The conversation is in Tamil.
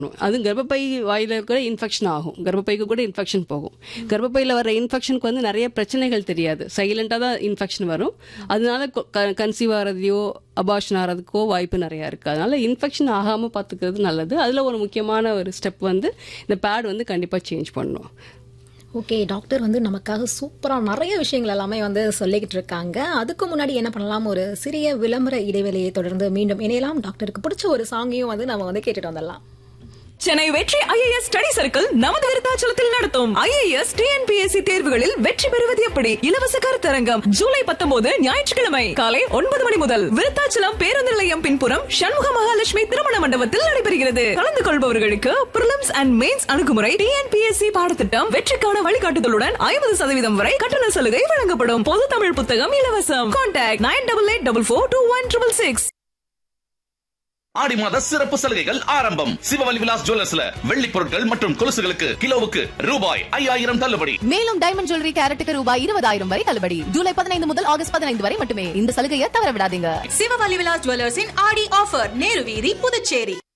அது கர்ப்பப்பை வாயில இருக்கிற இன்ஃபெக்ஷன் ஆகும் கர்ப்பப்பைக்கு கூட இன்ஃபெக்ஷன் போகும் கர்ப்பப்பையில் வர இன்ஃபெக்ஷனுக்கு வந்து நிறைய பிரச்சனைகள் தெரியாது சைலண்டாக தான் இன்ஃபெக்ஷன் வரும் அதனால கன்சீவ் ஆகிறதையோ அபாஷன் ஆகிறதுக்கோ வாய்ப்பு நிறையா இருக்குது அதனால இன்ஃபெக்ஷன் ஆகாமல் பார்த்துக்கிறது நல்லது அதில் ஒரு முக்கியமான ஒரு ஸ்டெப் வந்து இந்த பேட் வந்து கண்டிப்பாக சேஞ்ச் பண்ணணும் ஓகே டாக்டர் வந்து நமக்காக சூப்பரா நிறைய விஷயங்கள் எல்லாமே வந்து சொல்லிக்கிட்டு இருக்காங்க அதுக்கு முன்னாடி என்ன பண்ணலாம் ஒரு சிறிய விளம்பர இடைவெளியை தொடர்ந்து மீண்டும் இணையலாம் டாக்டருக்கு பிடிச்ச ஒரு சாங்கையும் வந்து நம்ம வந்து கேட்டுட்டு வந்துடலாம் சென்னை வெற்றி ஐஏஎஸ் ஸ்டடி சர்க்கிள் நமது விருத்தாச்சலத்தில் நடத்தும் ஐஏஎஸ் டிஎன்பிஎஸ்சி தேர்வுகளில் வெற்றி பெறுவது எப்படி இலவச கருத்தரங்கம் ஜூலை பத்தொன்பது ஞாயிற்றுக்கிழமை காலை ஒன்பது மணி முதல் விருத்தாச்சலம் பேருந்து நிலையம் பின்புறம் சண்முக மகாலட்சுமி திருமண மண்டபத்தில் நடைபெறுகிறது கலந்து கொள்பவர்களுக்கு பிரிலிம்ஸ் அண்ட் மெயின்ஸ் அணுகுமுறை டிஎன்பிஎஸ்சி பாடத்திட்டம் வெற்றிக்கான வழிகாட்டுதலுடன் ஐம்பது சதவீதம் வரை கட்டண சலுகை வழங்கப்படும் பொது தமிழ் புத்தகம் இலவசம் contact nine double eight double four two one triple six Aadi மாத சிறப்பு சலுகைகள் ஆரம்பம் சிவவலி விலாஸ் ஜுவல்லர்ஸ்ல வெள்ளி பொருட்கள் மற்றும் கொலுசுகளுக்கு கிலோவுக்கு ரூபாய் ஐயாயிரம் தள்ளுபடி மேலும் டைமண்ட் ஜுவல்லரி கேரட்டுக்கு ரூபாய் இருபதாயிரம் வரை தள்ளுபடி ஜூலை பதினைந்து முதல் ஆகஸ்ட் பதினைந்து வரை மட்டுமே இந்த சலுகையை தவற விடாதீங்க சிவவலி விலாஸ் ஜுவல்லர்ஸின் ஆடி ஆஃபர் நேரு வீதி புதுச்சேரி